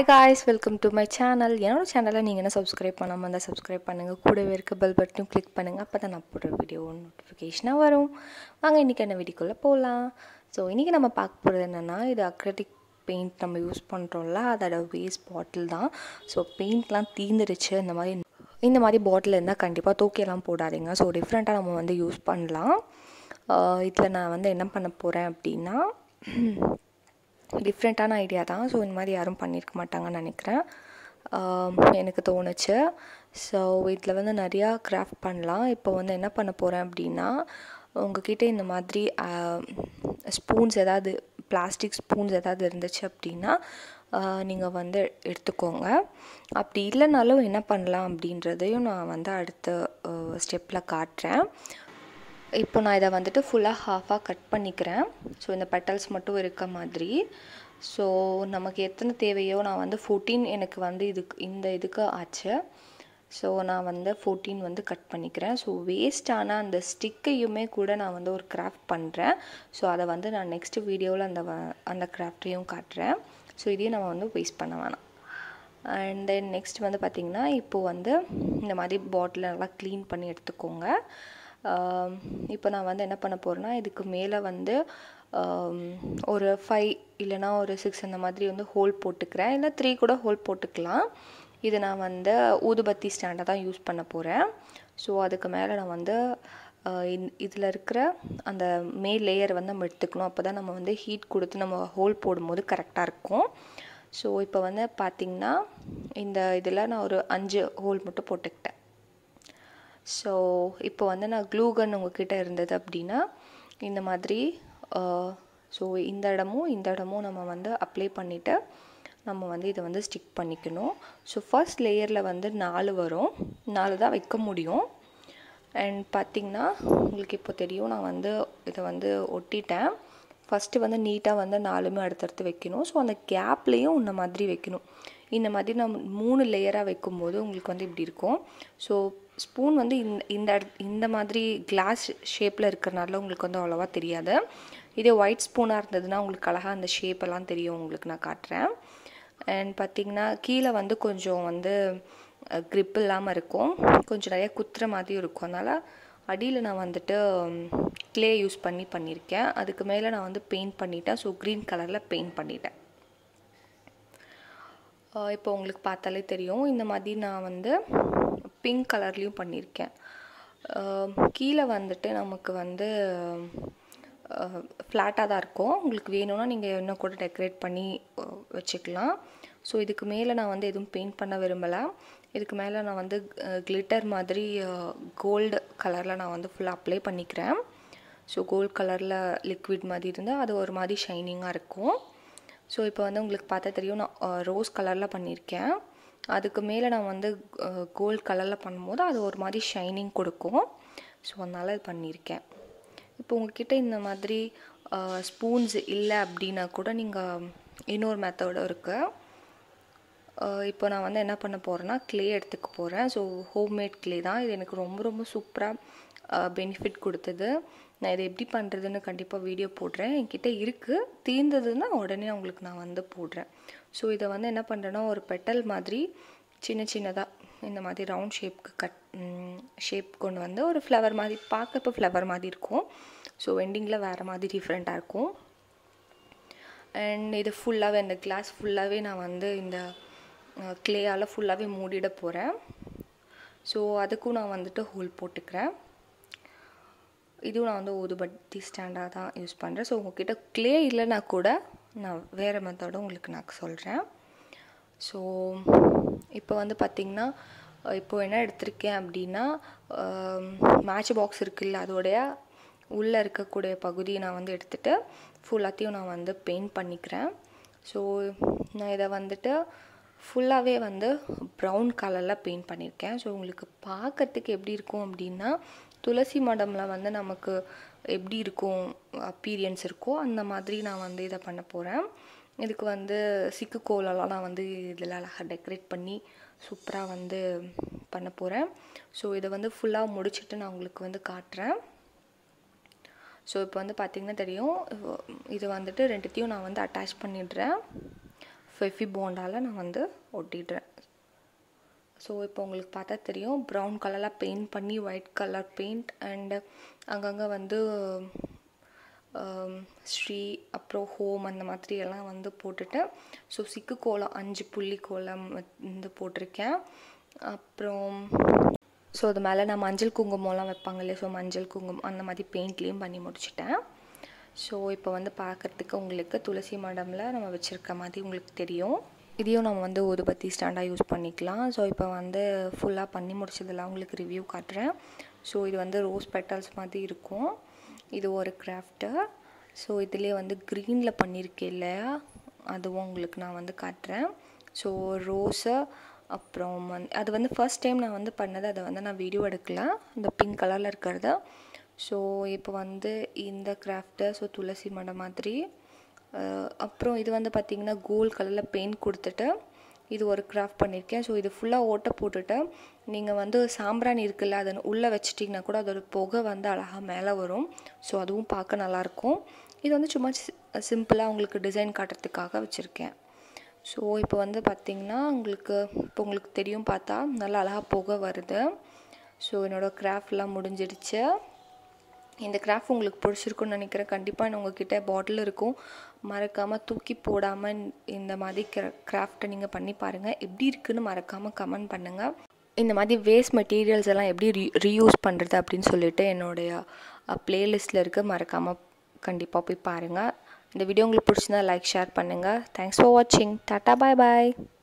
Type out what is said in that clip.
hi guys welcome to my channel என்னோட சேனலை நீங்கள் என்ன சப்ஸ்கிரைப் பண்ணாமல் இருந்தால் சப்ஸ்கிரைப் பண்ணுங்கள் கூடவே இருக்க பெல் பட்டனும் கிளிக் பண்ணுங்கள் அப்போ தான் நான் போடுற வீடியோ நோட்டிஃபிகேஷனாக வரும் வாங்க இன்றைக்கி என்ன வீடியோக்குள்ளே போகலாம் ஸோ இன்றைக்கி நம்ம பார்க்க போகிறது என்னென்னா இது அக்ரட்டிக் பெயிண்ட் நம்ம யூஸ் பண்ணுறோம்ல அதோட வேஸ்ட் பாட்டில் தான் ஸோ பெயிண்ட்லாம் தீந்துருச்சு இந்த மாதிரி இந்த மாதிரி பாட்டில் இருந்தால் கண்டிப்பாக தூக்கியெல்லாம் போடாதீங்க ஸோ டிஃப்ரெண்ட்டாக நம்ம வந்து யூஸ் பண்ணலாம் இதில் நான் வந்து என்ன பண்ண போகிறேன் அப்படின்னா டிஃப்ரெண்ட்டான ஐடியா தான் ஸோ இந்த மாதிரி யாரும் பண்ணியிருக்க மாட்டாங்கன்னு நினைக்கிறேன் எனக்கு தோணுச்சு ஸோ இதில் வந்து நிறையா கிராஃப்ட் பண்ணலாம் இப்போ வந்து என்ன பண்ண போகிறேன் அப்படின்னா உங்ககிட்ட இந்த மாதிரி ஸ்பூன்ஸ் ஏதாவது பிளாஸ்டிக் ஸ்பூன்ஸ் ஏதாவது இருந்துச்சு அப்படின்னா நீங்கள் வந்து எடுத்துக்கோங்க அப்படி இல்லைனாலும் என்ன பண்ணலாம் அப்படின்றதையும் நான் வந்து அடுத்த ஸ்டெப்பில் காட்டுறேன் இப்போ நான் இதை வந்துட்டு ஃபுல்லாக ஹாஃபாக கட் பண்ணிக்கிறேன் ஸோ இந்த பெட்டல்ஸ் மட்டும் இருக்க மாதிரி ஸோ நமக்கு எத்தனை தேவையோ நான் வந்து ஃபோர்டீன் எனக்கு வந்து இதுக்கு இந்த இதுக்கு ஆச்சு ஸோ நான் வந்து ஃபோர்டீன் வந்து கட் பண்ணிக்கிறேன் ஸோ வேஸ்டான அந்த ஸ்டிக்கையுமே கூட நான் வந்து ஒரு கிராஃப்ட் பண்ணுறேன் ஸோ அதை வந்து நான் நெக்ஸ்ட் வீடியோவில் அந்த அந்த கிராஃப்டையும் காட்டுறேன் ஸோ இதையும் நம்ம வந்து வேஸ்ட் பண்ண வேணாம் அண்ட் தென் நெக்ஸ்ட் வந்து பார்த்திங்கன்னா இப்போது வந்து இந்த மாதிரி பாட்டிலை நல்லா க்ளீன் பண்ணி எடுத்துக்கோங்க இப்போ நான் வந்து என்ன பண்ண போகிறேன்னா இதுக்கு மேலே வந்து ஒரு ஃபைவ் இல்லைனா ஒரு சிக்ஸ் அந்த மாதிரி வந்து ஹோல் போட்டுக்கிறேன் இல்லை த்ரீ கூட ஹோல் போட்டுக்கலாம் இது நான் வந்து ஊதுபத்தி ஸ்டாண்டை தான் யூஸ் பண்ண போகிறேன் ஸோ அதுக்கு மேலே நான் வந்து இதில் இருக்கிற அந்த மேல் லேயர் வந்து நம்ம எடுத்துக்கணும் அப்போ தான் நம்ம வந்து ஹீட் கொடுத்து நம்ம ஹோல் போடும்போது கரெக்டாக இருக்கும் ஸோ இப்போ வந்து பார்த்திங்கன்னா இந்த இதில் நான் ஒரு அஞ்சு ஹோல் மட்டும் போட்டுக்கிட்டேன் ஸோ இப்போ வந்து நான் க்ளூகன் உங்ககிட்ட இருந்தது அப்படின்னா இந்த மாதிரி ஸோ இந்த இடமும் இந்த இடமும் நம்ம வந்து அப்ளை பண்ணிவிட்டு நம்ம வந்து இதை வந்து ஸ்டிக் பண்ணிக்கணும் ஸோ ஃபர்ஸ்ட் லேயரில் வந்து நாலு வரும் நாலு தான் வைக்க முடியும் அண்ட் பார்த்திங்கன்னா உங்களுக்கு இப்போ தெரியும் நான் வந்து இதை வந்து ஒட்டிட்டேன் ஃபஸ்ட்டு வந்து நீட்டாக வந்து நாலுமே அடுத்தடுத்து வைக்கணும் ஸோ அந்த கேப்லேயும் இந்த மாதிரி வைக்கணும் இந்த மாதிரி நம்ம மூணு லேயராக வைக்கும்போது உங்களுக்கு வந்து இப்படி இருக்கும் ஸோ ஸ்பூன் வந்து இந்த இந்த இந்த மாதிரி கிளாஸ் ஷேப்பில் இருக்கிறனால உங்களுக்கு வந்து அவ்வளோவா தெரியாது இதே ஒயிட் ஸ்பூனாக இருந்ததுன்னா உங்களுக்கு அழகாக அந்த ஷேப்பெல்லாம் தெரியும் உங்களுக்கு நான் காட்டுறேன் அண்ட் பார்த்திங்கன்னா கீழே வந்து கொஞ்சம் வந்து க்ரிப் இல்லாமல் இருக்கும் கொஞ்சம் நிறைய குத்துற மாதிரியும் இருக்கும் அதனால் அடியில் நான் வந்துட்டு க்ளே யூஸ் பண்ணி பண்ணியிருக்கேன் அதுக்கு மேலே நான் வந்து பெயிண்ட் பண்ணிட்டேன் ஸோ க்ரீன் கலரில் பெயிண்ட் பண்ணிட்டேன் இப்போ உங்களுக்கு பார்த்தாலே தெரியும் இந்த மாதிரி நான் வந்து பிங்க் கலர்லேயும் பண்ணியிருக்கேன் கீழே வந்துட்டு நமக்கு வந்து ஃப்ளாட்டாக தான் இருக்கும் உங்களுக்கு வேணும்னா நீங்கள் இன்னும் கூட டெக்கரேட் பண்ணி வச்சுக்கலாம் ஸோ இதுக்கு மேலே நான் வந்து எதுவும் பெயிண்ட் பண்ண விரும்பலை இதுக்கு மேலே நான் வந்து கிளிட்டர் மாதிரி கோல்டு கலரில் நான் வந்து ஃபுல்லாக அப்ளை பண்ணிக்கிறேன் ஸோ கோல்டு கலரில் லிக்விட் மாதிரி இருந்தால் அது ஒரு மாதிரி ஷைனிங்காக இருக்கும் ஸோ இப்போ வந்து உங்களுக்கு பார்த்தா தெரியும் நான் ரோஸ் கலரில் பண்ணியிருக்கேன் அதுக்கு மேலே நான் வந்து கோல்ட் கலரில் பண்ணும்போது அது ஒரு மாதிரி ஷைனிங் கொடுக்கும் ஸோ அதனால் இது பண்ணியிருக்கேன் இப்போ உங்ககிட்ட இந்த மாதிரி ஸ்பூன்ஸ் இல்லை அப்படின்னா கூட நீங்கள் இன்னொரு மெத்தடும் இருக்குது இப்போ நான் வந்து என்ன பண்ண போகிறேன்னா க்ளே எடுத்துக்க போகிறேன் ஸோ ஹோம்மேட் க்ளே தான் இது எனக்கு ரொம்ப ரொம்ப சூப்பராக பெனிஃபிட் கொடுத்தது நான் இதை எப்படி பண்ணுறதுன்னு கண்டிப்பாக வீடியோ போடுறேன் என்கிட்ட இருக்குது தீர்ந்ததுன்னா உடனே உங்களுக்கு நான் வந்து போடுறேன் ஸோ இதை வந்து என்ன பண்ணுறேன்னா ஒரு பெட்டல் மாதிரி சின்ன சின்னதாக இந்த மாதிரி ரவுண்ட் ஷேப்க்கு கட் ஷேப் கொண்டு வந்து ஒரு ஃப்ளவர் மாதிரி பார்க்க இப்போ ஃப்ளவர் மாதிரி இருக்கும் ஸோ வெண்டிங்கில் வேறு மாதிரி டிஃப்ரெண்ட்டாக இருக்கும் அண்ட் இது ஃபுல்லாகவே இந்த கிளாஸ் ஃபுல்லாகவே நான் வந்து இந்த க்ளேயால் ஃபுல்லாகவே மூடிட போகிறேன் ஸோ அதுக்கும் நான் வந்துட்டு ஹோல் போட்டுக்கிறேன் இதுவும் நான் வந்து ஊதுபத்தி ஸ்டாண்டாக தான் யூஸ் பண்ணுறேன் ஸோ உங்ககிட்ட க்ளே இல்லைன்னா கூட நான் வேறு மெத்தடும் உங்களுக்கு நான் சொல்கிறேன் ஸோ இப்போ வந்து பார்த்திங்கன்னா இப்போ என்ன எடுத்திருக்கேன் அப்படின்னா மேட்ச் பாக்ஸ் இருக்குல்ல அதோடைய உள்ளே இருக்கக்கூடிய பகுதியை நான் வந்து எடுத்துகிட்டு ஃபுல்லாத்தையும் நான் வந்து பெயிண்ட் பண்ணிக்கிறேன் ஸோ நான் இதை வந்துட்டு ஃபுல்லாகவே வந்து ப்ரௌன் கலரில் பெயிண்ட் பண்ணியிருக்கேன் ஸோ உங்களுக்கு பார்க்கறதுக்கு எப்படி இருக்கும் அப்படின்னா துளசி மடமில் வந்து நமக்கு எப்படி இருக்கும் அப்பீரியன்ஸ் இருக்கோ அந்த மாதிரி நான் வந்து இதை பண்ண போகிறேன் இதுக்கு வந்து சிக்கு கோலெல்லாம் நான் வந்து இதில் அழகாக டெக்கரேட் பண்ணி சூப்பராக வந்து பண்ண போகிறேன் ஸோ இதை வந்து ஃபுல்லாக முடிச்சுட்டு நான் உங்களுக்கு வந்து காட்டுறேன் ஸோ இப்போ வந்து பார்த்திங்கன்னா தெரியும் இது வந்துட்டு ரெண்டுத்தையும் நான் வந்து அட்டாச் பண்ணிடுறேன் ஃபெஃபி போண்டால் நான் வந்து ஒட்டிடுறேன் ஸோ இப்போ உங்களுக்கு பார்த்தா தெரியும் ப்ரௌன் கலரில் பெயிண்ட் பண்ணி ஒயிட் கலர் பெயிண்ட் அண்டு அங்கங்கே வந்து ஸ்ரீ அப்புறம் ஹோம் அந்த மாதிரி எல்லாம் வந்து போட்டுட்டு ஸோ சிக்கு கோலம் அஞ்சு புள்ளி கோலம் வந்து போட்டிருக்கேன் அப்புறம் ஸோ அது மேலே நான் மஞ்சள் குங்குமம்லாம் வைப்பாங்க இல்லையா ஸோ மஞ்சள் குங்குமம் அந்த மாதிரி பெயிண்ட்லேயும் பண்ணி முடிச்சிட்டேன் ஸோ இப்போ வந்து பார்க்குறதுக்கு உங்களுக்கு துளசி மடமில் நம்ம வச்சுருக்க மாதிரி உங்களுக்கு தெரியும் இதையும் நம்ம வந்து ஊதுபத்தி ஸ்டாண்டாக யூஸ் பண்ணிக்கலாம் ஸோ இப்போ வந்து ஃபுல்லாக பண்ணி முடிச்சதெல்லாம் உங்களுக்கு ரிவ்யூ காட்டுறேன் ஸோ இது வந்து ரோஸ் பெட்டல்ஸ் மாதிரி இருக்கும் இது ஒரு கிராஃப்ட்டு ஸோ இதிலே வந்து க்ரீனில் பண்ணியிருக்கேன் இல்லையா அதுவும் உங்களுக்கு நான் வந்து காட்டுறேன் ஸோ ரோஸு அப்புறம் வந்து அது வந்து ஃபர்ஸ்ட் டைம் நான் வந்து பண்ணது அதை வந்து நான் வீடியோ எடுக்கல இந்த பிங்க் கலரில் இருக்கிறத ஸோ இப்போ வந்து இந்த கிராஃப்ட்டு ஸோ துளசி மடை மாதிரி அப்புறம் இது வந்து பார்த்திங்கன்னா கோல்ட் கலரில் பெயிண்ட் கொடுத்துட்டு இது ஒரு கிராஃப்ட் பண்ணியிருக்கேன் ஸோ இது ஃபுல்லாக ஓட்டை போட்டுட்டு நீங்கள் வந்து சாம்பிராணி இருக்குல்ல அதை உள்ளே வச்சிட்டிங்கன்னா கூட அதோட புகை வந்து அழகாக மேலே வரும் ஸோ அதுவும் பார்க்க நல்லாயிருக்கும் இது வந்து சும்மா சிம்பிளாக உங்களுக்கு டிசைன் காட்டுறதுக்காக வச்சுருக்கேன் ஸோ இப்போ வந்து பார்த்திங்கன்னா உங்களுக்கு இப்போ உங்களுக்கு தெரியும் பார்த்தா நல்லா அழகாக புகை வருது ஸோ என்னோடய கிராஃப்ட்லாம் முடிஞ்சிடுச்சு இந்த கிராஃப்ட் உங்களுக்கு பிடிச்சிருக்குன்னு நினைக்கிறேன் கண்டிப்பாக நான் உங்ககிட்ட பாட்டில் இருக்கும் மறக்காமல் தூக்கி போடாமல் இந்த மாதிரி கிராஃப்டை நீங்கள் பண்ணி பாருங்கள் எப்படி இருக்குன்னு மறக்காமல் கமெண்ட் பண்ணுங்கள் இந்த மாதிரி வேஸ்ட் மெட்டீரியல்ஸ் எல்லாம் எப்படி ரீ ரீயூஸ் பண்ணுறது அப்படின்னு சொல்லிட்டு என்னுடைய ப்ளேலிஸ்ட்டில் இருக்க மறக்காமல் கண்டிப்பாக போய் பாருங்கள் இந்த வீடியோ உங்களுக்கு பிடிச்சிருந்தா லைக் ஷேர் பண்ணுங்கள் தேங்க்ஸ் ஃபார் வாட்சிங் டாட்டா பாய் பாய்